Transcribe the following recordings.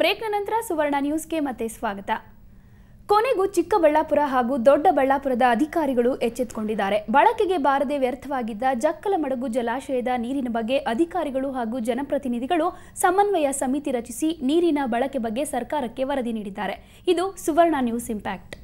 ಬ್ರೇಕ್ನ ನಂತರ ಸುವರ್ಣ ನ್ಯೂಸ್ಗೆ ಮತ್ತೆ ಸ್ವಾಗತ ಕೊನೆಗೂ ಚಿಕ್ಕಬಳ್ಳಾಪುರ ಹಾಗೂ ದೊಡ್ಡಬಳ್ಳಾಪುರದ ಅಧಿಕಾರಿಗಳು ಎಚ್ಚೆತ್ತುಕೊಂಡಿದ್ದಾರೆ ಬಳಕೆಗೆ ಬಾರದೆ ವ್ಯರ್ಥವಾಗಿದ್ದ ಜಕ್ಕಲಮಡಗು ಜಲಾಶಯದ ನೀರಿನ ಬಗ್ಗೆ ಅಧಿಕಾರಿಗಳು ಹಾಗೂ ಜನಪ್ರತಿನಿಧಿಗಳು ಸಮನ್ವಯ ಸಮಿತಿ ರಚಿಸಿ ನೀರಿನ ಬಳಕೆ ಬಗ್ಗೆ ಸರ್ಕಾರಕ್ಕೆ ವರದಿ ನೀಡಿದ್ದಾರೆ ಇದು ಸುವರ್ಣ ನ್ಯೂಸ್ ಇಂಪ್ಯಾಕ್ಟ್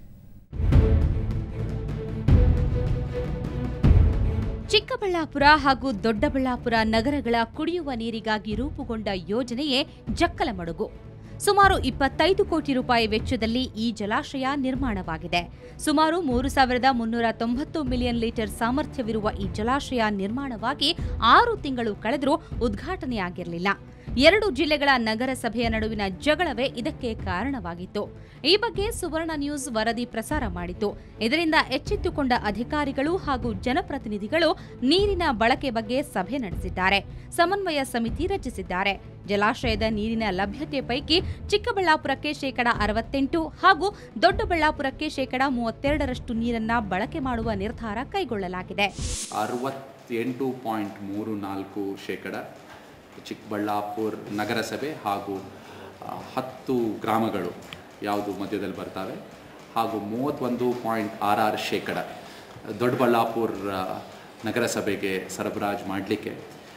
ಚಿಕ್ಕಬಳ್ಳಾಪುರ ಹಾಗೂ ದೊಡ್ಡಬಳ್ಳಾಪುರ ನಗರಗಳ ಕುಡಿಯುವ ನೀರಿಗಾಗಿ ರೂಪುಗೊಂಡ ಯೋಜನೆಯೇ ಜಕ್ಕಲಮಡುಗು ಸುಮಾರು ಇಪ್ಪತ್ತೈದು ಕೋಟಿ ರೂಪಾಯಿ ವೆಚ್ಚದಲ್ಲಿ ಈ ಜಲಾಶಯ ನಿರ್ಮಾಣವಾಗಿದೆ ಸುಮಾರು ಮೂರು ಸಾವಿರದ ಮುನ್ನೂರ ತೊಂಬತ್ತು ಮಿಲಿಯನ್ ಲೀಟರ್ ಸಾಮರ್ಥ್ಯವಿರುವ ಈ ಜಲಾಶಯ ನಿರ್ಮಾಣವಾಗಿ ಆರು ತಿಂಗಳು ಕಳೆದರೂ ಉದ್ಘಾಟನೆಯಾಗಿರಲಿಲ್ಲ ಎರಡು ಜಿಲ್ಲೆಗಳ ನಗರಸಭೆಯ ನಡುವಿನ ಜಗಳವೇ ಇದಕ್ಕೆ ಕಾರಣವಾಗಿತ್ತು ಈ ಬಗ್ಗೆ ಸುವರ್ಣ ನ್ಯೂಸ್ ವರದಿ ಪ್ರಸಾರ ಮಾಡಿತು ಇದರಿಂದ ಎಚ್ಚೆತ್ತುಕೊಂಡ ಅಧಿಕಾರಿಗಳು ಹಾಗೂ ಜನಪ್ರತಿನಿಧಿಗಳು ನೀರಿನ ಬಳಕೆ ಬಗ್ಗೆ ಸಭೆ ನಡೆಸಿದ್ದಾರೆ ಸಮನ್ವಯ ಸಮಿತಿ ರಚಿಸಿದ್ದಾರೆ ಜಲಾಶಯದ ನೀರಿನ ಲಭ್ಯತೆ ಪೈಕಿ ಚಿಕ್ಕಬಳ್ಳಾಪುರಕ್ಕೆ ಶೇಕಡ ಅರವತ್ತೆಂಟು ಹಾಗೂ ದೊಡ್ಡಬಳ್ಳಾಪುರಕ್ಕೆ ಶೇಕಡ ಮೂವತ್ತೆರಡರಷ್ಟು ನೀರನ್ನ ಬಳಕೆ ಮಾಡುವ ನಿರ್ಧಾರ ಕೈಗೊಳ್ಳಲಾಗಿದೆ ಅರವತ್ತೆಂಟು ಪಾಯಿಂಟ್ ಮೂರು ನಾಲ್ಕು ಶೇಕಡ ಚಿಕ್ಕಬಳ್ಳಾಪುರ ನಗರಸಭೆ ಹಾಗೂ ಆ, ಹತ್ತು ಗ್ರಾಮಗಳು ಯಾವುದು ಮಧ್ಯದಲ್ಲಿ ಬರ್ತವೆ ಹಾಗೂ ಮೂವತ್ತೊಂದು ಪಾಯಿಂಟ್ ಆರು ಆರು ಶೇಕಡ ದೊಡ್ಡಬಳ್ಳಾಪುರ ಆ, ನಗರಸಭೆಗೆ ಸರಬರಾಜು ಮಾಡಲಿಕ್ಕೆ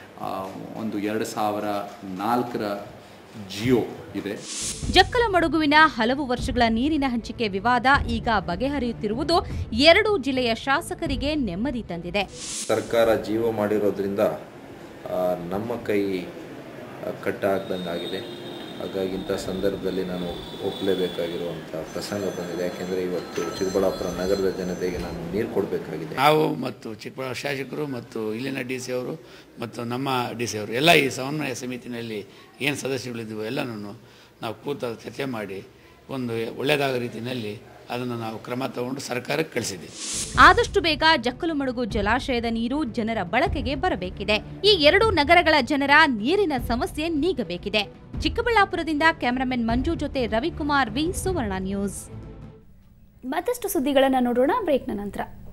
ಒಂದು ಎರಡು ಸಾವಿರ ನಾಲ್ಕರ ಜಿಯೋ ಇದೆ ಜಕ್ಕಲಮಡುಗುವಿನ ಹಲವು ವರ್ಷಗಳ ನೀರಿನ ಹಂಚಿಕೆ ವಿವಾದ ಈಗ ಬಗೆಹರಿಯುತ್ತಿರುವುದು ಎರಡೂ ಜಿಲ್ಲೆಯ ಶಾಸಕರಿಗೆ ನೆಮ್ಮದಿ ತಂದಿದೆ ಸರ್ಕಾರ ಜೀವ ಮಾಡಿರೋದ್ರಿಂದ ಆ, ನಮ್ಮ ಕೈ ಆ, ಕಟ್ಟ ಆಗ್ದಂಗಾಗಿದೆ ಹಾಗಾಗಿ ಇಂಥ ಸಂದರ್ಭದಲ್ಲಿ ನಾನು ಒಪ್ಪಲೇಬೇಕಾಗಿರುವಂಥ ಪ್ರಸಂಗ ಬಂದಿದೆ ಯಾಕೆಂದರೆ ಇವತ್ತು ಚಿಕ್ಕಬಳ್ಳಾಪುರ ನಗರದ ಜನತೆಗೆ ನಾನು ನೀರು ಕೊಡಬೇಕಾಗಿದೆ ನಾವು ಮತ್ತು ಚಿಕ್ಕಬಳ್ಳಾಪುರ ಶಾಸಕರು ಮತ್ತು ಇಲ್ಲಿನ ಡಿ ಸಿ ಅವರು ಮತ್ತು ನಮ್ಮ ಡಿ ಸಿ ಅವರು ಎಲ್ಲ ಈ ಸಮನ್ವಯ ಸಮಿತಿನಲ್ಲಿ ಏನು ಸದಸ್ಯರುಗಳಿದ್ದೀವೋ ಎಲ್ಲನೂ ನಾವು ಕೂತ ಚರ್ಚೆ ಮಾಡಿ ಒಂದು ಒಳ್ಳೆಯದಾಗೋ ರೀತಿಯಲ್ಲಿ ಅದನ್ನು ನಾವು ಕ್ರಮ ತಗೊಂಡು ಸರ್ಕಾರಕ್ಕೆ ಕಳಿಸಿದ್ದೀವಿ ಆದಷ್ಟು ಬೇಗ ಜಕ್ಕಲಮಡುಗು ಜಲಾಶಯದ ನೀರು ಜನರ ಬಳಕೆಗೆ ಬರಬೇಕಿದೆ ಈ ಎರಡೂ ನಗರಗಳ ಜನರ ನೀರಿನ ಸಮಸ್ಯೆ ನೀಗಬೇಕಿದೆ ಚಿಕ್ಕಬಳ್ಳಾಪುರದಿಂದ ಕ್ಯಾಮರಾಮನ್ ಮಂಜು ಜೊತೆ ರವಿಕುಮಾರ್ ವಿ ಸುವರ್ಣ ನ್ಯೂಸ್ ಮತ್ತಷ್ಟು ಸುದ್ದಿಗಳನ್ನು ನೋಡೋಣ ಬ್ರೇಕ್ನ ನಂತರ